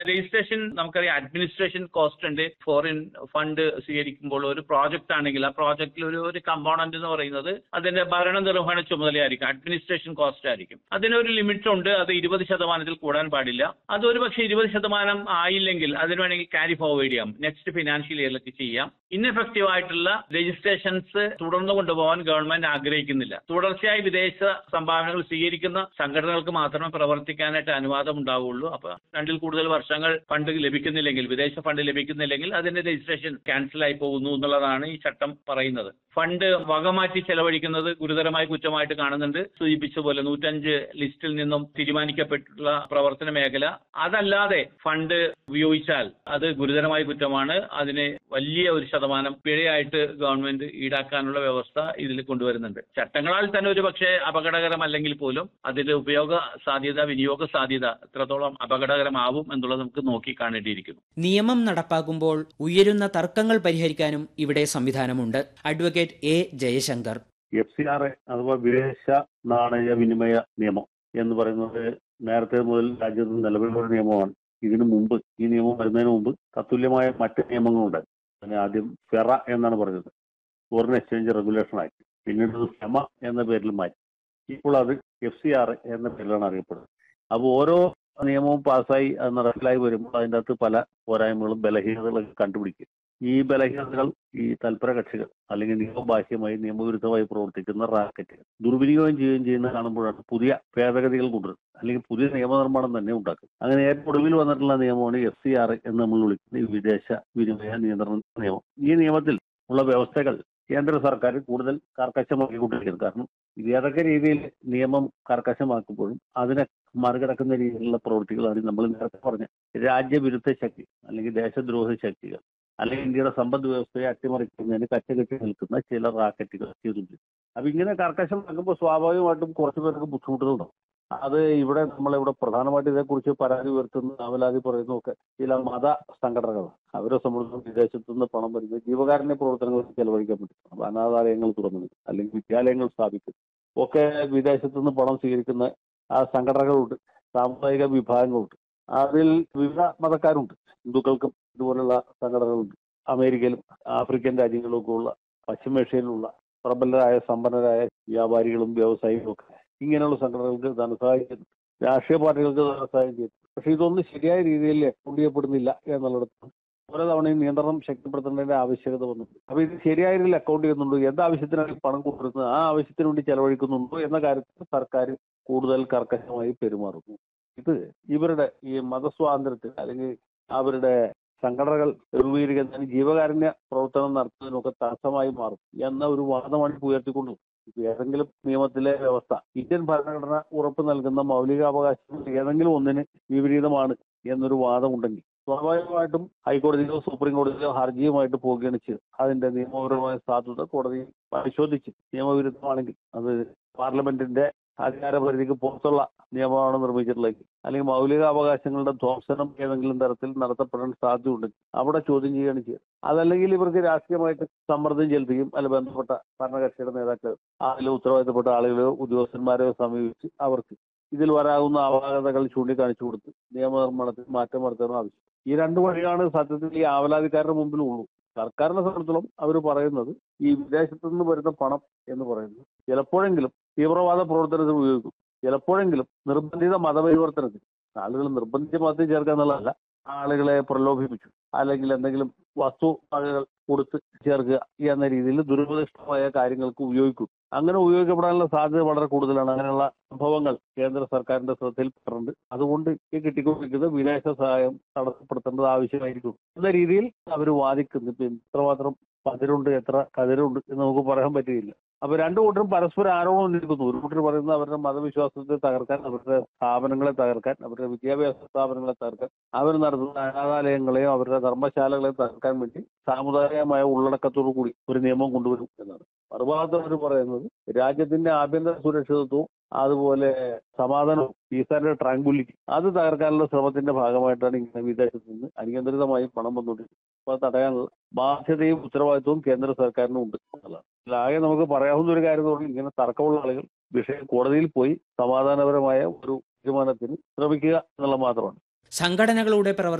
registration നമുക്കറിയാം administration cost ഉണ്ട് foreign fund സ്വീകരിക്കുമ്പോൾ ഒരു പ്രോജക്റ്റ് ആണെങ്കിൽ ആ പ്രോജക്റ്റിൽ ഒരു ഒരു കമ്പോണന്റ് എന്ന് പറയുന്നത് അതിന്റെ ഭരണ നിർവഹണ ചുമതലയായിരിക്കും അഡ്മിനിസ്ട്രേഷൻ കോസ്റ്റ് ആയിരിക്കും അതിനൊരു ലിമിറ്റ് ഉണ്ട് അത് ഇരുപത് ശതമാനത്തിൽ കൂടാൻ പാടില്ല അത് ഒരു പക്ഷേ ഇരുപത് ശതമാനം ആയില്ലെങ്കിൽ അതിന് വേണമെങ്കിൽ ക്യാരി ഫോർവേഡ് ചെയ്യാം നെക്സ്റ്റ് ഫിനാൻഷ്യൽ ഇയറിലേക്ക് ചെയ്യാം ഇൻഎഫക്റ്റീവ് ആയിട്ടുള്ള രജിസ്ട്രേഷൻസ് തുടർന്ന് കൊണ്ടുപോകാൻ ഗവൺമെന്റ് ആഗ്രഹിക്കുന്നില്ല തുടർച്ചയായി വിദേശ സംഭാവനകൾ സ്വീകരിക്കുന്ന സംഘടനകൾക്ക് മാത്രമേ പ്രവർത്തിക്കാനായിട്ട് അനുവാദം ഉണ്ടാവുള്ളൂ അപ്പൊ രണ്ടിൽ കൂടുതൽ വർഷങ്ങൾ ഫണ്ട് ലഭിക്കുന്നില്ലെങ്കിൽ വിദേശ ഫണ്ട് ലഭിക്കുന്നില്ലെങ്കിൽ അതിന്റെ രജിസ്ട്രേഷൻ ക്യാൻസൽ ആയി പോകുന്നു എന്നുള്ളതാണ് ഈ ചട്ടം പറയുന്നത് ഫണ്ട് വകമാറ്റി ചെലവഴിക്കുന്നത് ഗുരുതരമായ കുറ്റമായിട്ട് കാണുന്നുണ്ട് സൂചിപ്പിച്ച പോലെ നൂറ്റഞ്ച് ലിസ്റ്റിൽ നിന്നും തീരുമാനിക്കപ്പെട്ടുള്ള പ്രവർത്തന മേഖല അതല്ലാതെ ഫണ്ട് ഉപയോഗിച്ചാൽ അത് ഗുരുതരമായ കുറ്റമാണ് അതിന് വലിയ ഒരു ശതമാനം പിഴയായിട്ട് ഗവൺമെന്റ് ഈടാക്കാനുള്ള വ്യവസ്ഥ ഇതിൽ കൊണ്ടുവരുന്നുണ്ട് ചട്ടങ്ങളാൽ തന്നെ ഒരു പക്ഷേ അപകടകരമല്ലെങ്കിൽ പോലും അതിന്റെ ഉപയോഗ സാധ്യത വിനിയോഗ സാധ്യത എത്രത്തോളം അപകടകരമാവും എന്നുള്ളത് നമുക്ക് നോക്കി കാണേണ്ടിയിരിക്കുന്നു നിയമം നടപ്പാക്കുമ്പോൾ ഉയരുന്ന തർക്കങ്ങൾ പരിഹരിക്കാനും ഇവിടെ സംവിധാനമുണ്ട് advocate A Jayashankar F C R A അഥവാ വിദേശ നാണയ വിനിമയ നിയമം എന്ന് പറയുന്നത് നേരത്തെ മുതൽ രാജ്യത്ത് നിലവിലുള്ള ഒരു നിയമമാണ് ഇതിനു മുമ്പ് ഈ നിയമം വരുന്നതിന് മുമ്പ് തത്തുല്യമായ മറ്റ് നിയമങ്ങളുണ്ട് അതിന് ആദ്യം ഫെറ എന്നാണ് പറഞ്ഞത് ഫോറിൻ എക്സ്ചേഞ്ച് റെഗുലേഷൻ ആക്ട് പിന്നീട് അത് ഫെമ എന്ന പേരിൽ മാറ്റി ഇപ്പോൾ അത് എഫ് സി ആർ എന്ന പേരിലാണ് അറിയപ്പെടുന്നത് അപ്പോൾ ഓരോ നിയമവും പാസ്സായി അത് നടപ്പിലായി വരുമ്പോൾ അതിൻ്റെ അകത്ത് പല പോരായ്മകളും ബലഹീനതകളൊക്കെ കണ്ടുപിടിക്കും ഈ ബലഹീനതകൾ ഈ തൽപര കക്ഷികൾ അല്ലെങ്കിൽ നിയമബാഹ്യമായി നിയമവിരുദ്ധമായി പ്രവർത്തിക്കുന്ന റാക്കറ്റുകൾ ദുർവിനിയോഗം ചെയ്യുകയും ചെയ്യുന്ന കാണുമ്പോഴാണ് പുതിയ ഭേദഗതികൾ കൊണ്ടുവരുന്നത് അല്ലെങ്കിൽ പുതിയ നിയമനിർമ്മാണം തന്നെ ഉണ്ടാക്കും അങ്ങനെ ഏറ്റവും ഒടുവിൽ വന്നിട്ടുള്ള നിയമമാണ് എഫ് സി ആർ എന്ന് നമ്മൾ വിളിക്കുന്ന ഈ വിദേശ വിനിമയ നിയന്ത്രണ നിയമം ഈ നിയമത്തിൽ ഉള്ള വ്യവസ്ഥകൾ കേന്ദ്ര സർക്കാർ കൂടുതൽ കർക്കശമാക്കിക്കൊണ്ടിരിക്കുന്നത് കാരണം ഇത് ഏതൊക്കെ രീതിയിൽ നിയമം കർക്കശമാക്കുമ്പോഴും അതിനെ മറികടക്കുന്ന രീതിയിലുള്ള പ്രവൃത്തികളാണ് നമ്മൾ നേരത്തെ പറഞ്ഞ രാജ്യവിരുദ്ധ ശക്തി അല്ലെങ്കിൽ ദേശദ്രോഹ ശക്തികൾ അല്ലെങ്കിൽ ഇന്ത്യയുടെ സമ്പദ് വ്യവസ്ഥയെ അട്ടിമറിക്കുന്നതിന് കച്ചകെട്ടി നിൽക്കുന്ന ചില റാക്കറ്റുകൾ ചെയ്തിട്ടുണ്ട് അപ്പൊ ഇങ്ങനെ കർക്കശമാക്കുമ്പോൾ സ്വാഭാവികമായിട്ടും കുറച്ചു പേർക്ക് ബുദ്ധിമുട്ടുകളുണ്ടാവും അത് ഇവിടെ നമ്മളിവിടെ പ്രധാനമായിട്ട് ഇതേക്കുറിച്ച് പരാതി ഉയർത്തുന്ന അവലാതി പറയുന്നതൊക്കെ ചില മത സംഘടനകൾ അവരെ സംബന്ധിച്ചും വിദേശത്തു നിന്ന് പണം വരുന്നത് ജീവകാരുണ്യ പ്രവർത്തനങ്ങൾക്ക് ചെലവഴിക്കാൻ പറ്റും അപ്പൊ അനാഥാലയങ്ങൾ തുറന്നു അല്ലെങ്കിൽ വിദ്യാലയങ്ങൾ സ്ഥാപിക്കും ഒക്കെ വിദേശത്തു നിന്ന് പണം സ്വീകരിക്കുന്ന ആ സംഘടനകളുണ്ട് സാമുദായിക വിഭാഗങ്ങളുണ്ട് അതിൽ വിവിധ മതക്കാരുണ്ട് ഹിന്ദുക്കൾക്കും ഇതുപോലുള്ള സംഘടനകളുണ്ട് അമേരിക്കയിലും ആഫ്രിക്കൻ രാജ്യങ്ങളിലൊക്കെ ഉള്ള പശ്ചിമേഷ്യയിലുള്ള പ്രബലരായ സമ്പന്നരായ വ്യാപാരികളും വ്യവസായികളും ഒക്കെ ഇങ്ങനെയുള്ള സംഘടനകൾക്ക് ധനസഹായം ചെയ്യുന്നു രാഷ്ട്രീയ പാർട്ടികൾക്ക് ധനസഹായം ചെയ്യുന്നു പക്ഷെ ഇതൊന്നും ശരിയായ രീതിയിൽ അക്കൗണ്ട് ചെയ്യപ്പെടുന്നില്ല എന്നുള്ളിടത്ത് ഓരോ തവണയും നിയന്ത്രണം ശക്തിപ്പെടുത്തേണ്ടതിന്റെ ആവശ്യകത വന്നു അപ്പൊ ഇത് ശരിയായ രീതിയിൽ അക്കൗണ്ട് ചെയ്യുന്നുണ്ടോ എന്ത് ആവശ്യത്തിനാണ് ഈ പണം കൊണ്ടുവരുന്നത് ആ ആവശ്യത്തിന് വേണ്ടി ചെലവഴിക്കുന്നുണ്ടോ എന്ന കാര്യത്തിൽ സർക്കാർ കൂടുതൽ കർക്കശമായി പെരുമാറുന്നു ഇത് ഇവരുടെ ഈ മതസ്വാതന്ത്ര്യത്തിൽ അല്ലെങ്കിൽ അവരുടെ സംഘടനകൾ രൂപീകരിക്കുന്നതിന് ജീവകാരുണ്യ പ്രവർത്തനം നടത്തുന്നതിനൊക്കെ തടസ്സമായി മാറും എന്ന ഒരു വാദമാണ് ഇപ്പോൾ ഉയർത്തിക്കൊണ്ടു ഏതെങ്കിലും നിയമത്തിലെ വ്യവസ്ഥ ഇന്ത്യൻ ഭരണഘടന ഉറപ്പ് നൽകുന്ന മൗലികാവകാശങ്ങൾ ഏതെങ്കിലും ഒന്നിന് വിപരീതമാണ് എന്നൊരു വാദമുണ്ടെങ്കിൽ സ്വാഭാവികമായിട്ടും ഹൈക്കോടതിയിലോ സുപ്രീം കോടതിയിലോ ഹർജിയുമായിട്ട് പോവുകയാണ് ചെയ്തത് അതിന്റെ നിയമപരമായ സാധുത കോടതി പരിശോധിച്ച് നിയമവിരുദ്ധമാണെങ്കിൽ അത് പാർലമെന്റിന്റെ അധികാരപരിധിക്ക് പുറത്തുള്ള നിയമമാണ് നിർമ്മിച്ചിട്ടുള്ളത് അല്ലെങ്കിൽ മൗലികാവകാശങ്ങളുടെ ധ്വംസനം ഏതെങ്കിലും തരത്തിൽ നടത്തപ്പെടാൻ സാധ്യതയുണ്ടെങ്കിൽ അവിടെ ചോദ്യം ചെയ്യുകയാണ് ചെയ്യുക അതല്ലെങ്കിൽ ഇവർക്ക് രാഷ്ട്രീയമായിട്ട് സമ്മർദ്ദം ചെലുത്തുകയും അല്ല ബന്ധപ്പെട്ട ഭരണകക്ഷിയുടെ നേതാക്കൾ അതിൽ ഉത്തരവാദിത്തപ്പെട്ട ആളുകളെയോ ഉദ്യോഗസ്ഥന്മാരെയോ സമീപിച്ച് അവർക്ക് ഇതിൽ വരാവുന്ന അപാകതകൾ ചൂണ്ടിക്കാണിച്ചു കൊടുത്ത് നിയമനിർമ്മാണത്തിൽ മാറ്റം വരുത്തണം ആവശ്യം ഈ രണ്ട് വഴിയാണ് സത്യത്തിൽ ഈ ആവലാതിക്കാരുടെ മുമ്പിൽ ഉള്ളൂ സർക്കാരിനെ സംബന്ധിച്ചിടത്തോളം അവർ പറയുന്നത് ഈ വിദേശത്തു നിന്ന് വരുന്ന പണം എന്ന് പറയുന്നത് ചിലപ്പോഴെങ്കിലും തീവ്രവാദ പ്രവർത്തനത്തിന് ഉപയോഗിക്കും ചിലപ്പോഴെങ്കിലും നിർബന്ധിത മതപരിവർത്തനത്തിന് ആളുകൾ നിർബന്ധിച്ച മതത്തിൽ ചേർക്കുക എന്നുള്ളതല്ല ആളുകളെ പ്രലോഭിപ്പിച്ചു അല്ലെങ്കിൽ എന്തെങ്കിലും വസ്തു വകകൾ കൊടുത്ത് ചേർക്കുക എന്ന രീതിയിൽ ദുരുപദിഷ്ടമായ കാര്യങ്ങൾക്ക് ഉപയോഗിക്കും അങ്ങനെ ഉപയോഗിക്കപ്പെടാനുള്ള സാധ്യത വളരെ കൂടുതലാണ് അങ്ങനെയുള്ള സംഭവങ്ങൾ കേന്ദ്ര സർക്കാരിന്റെ ശ്രദ്ധയിൽപ്പെട്ടിട്ടുണ്ട് അതുകൊണ്ട് ഈ കിട്ടിക്കൊണ്ടിരിക്കുന്ന വിദേശ സഹായം തടസ്സപ്പെടുത്തേണ്ടത് ആവശ്യമായിരിക്കും എന്ന രീതിയിൽ അവർ വാദിക്കുന്നു ഇപ്പൊ എത്രമാത്രം പതിരുണ്ട് എത്ര കതിരുണ്ട് എന്ന് നമുക്ക് പറയാൻ പറ്റുകയില്ല അപ്പൊ രണ്ടു കൂട്ടരും പരസ്പരം ആരോപണം ഉന്നയിക്കുന്നു ഒരു കൂട്ടർ പറയുന്നത് അവരുടെ മതവിശ്വാസത്തെ തകർക്കാൻ അവരുടെ സ്ഥാപനങ്ങളെ തകർക്കാൻ അവരുടെ വിദ്യാഭ്യാസ സ്ഥാപനങ്ങളെ തകർക്കാൻ അവർ നടത്തുന്ന അനാഥാലയങ്ങളെയും അവരുടെ ധർമ്മശാലകളെയും തകർക്കാൻ വേണ്ടി സാമുദായികമായ ഉള്ളടക്കത്തോടു കൂടി ഒരു നിയമം കൊണ്ടുവരും എന്നാണ് മറുഭാഗത്ത് അവർ പറയുന്നത് രാജ്യത്തിന്റെ ആഭ്യന്തര സുരക്ഷിതത്വവും അതുപോലെ സമാധാനവും പീസാന്റെ ട്രാങ്കുലിറ്റി അത് തകർക്കാനുള്ള ശ്രമത്തിന്റെ ഭാഗമായിട്ടാണ് ഇങ്ങനെ വിദേശത്ത് നിന്ന് അനിയന്ത്രിതമായി പണം വന്നുകൊണ്ടിരിക്കുന്നത് അപ്പൊ അത് തടയാനുള്ള ബാധ്യതയും ഉത്തരവാദിത്വവും കേന്ദ്ര സർക്കാരിനും ഉണ്ട് എന്നുള്ളതാണ് ആകെ നമുക്ക് പറയാവുന്ന ഒരു കാര്യം എന്ന് പറഞ്ഞാൽ ഇങ്ങനെ തർക്കമുള്ള ആളുകൾ വിഷയം കോടതിയിൽ പോയി സമാധാനപരമായ ഒരു തീരുമാനത്തിന് ശ്രമിക്കുക എന്നുള്ള മാത്രമാണ് സംഘടനകളുടെ പ്രവർത്തനം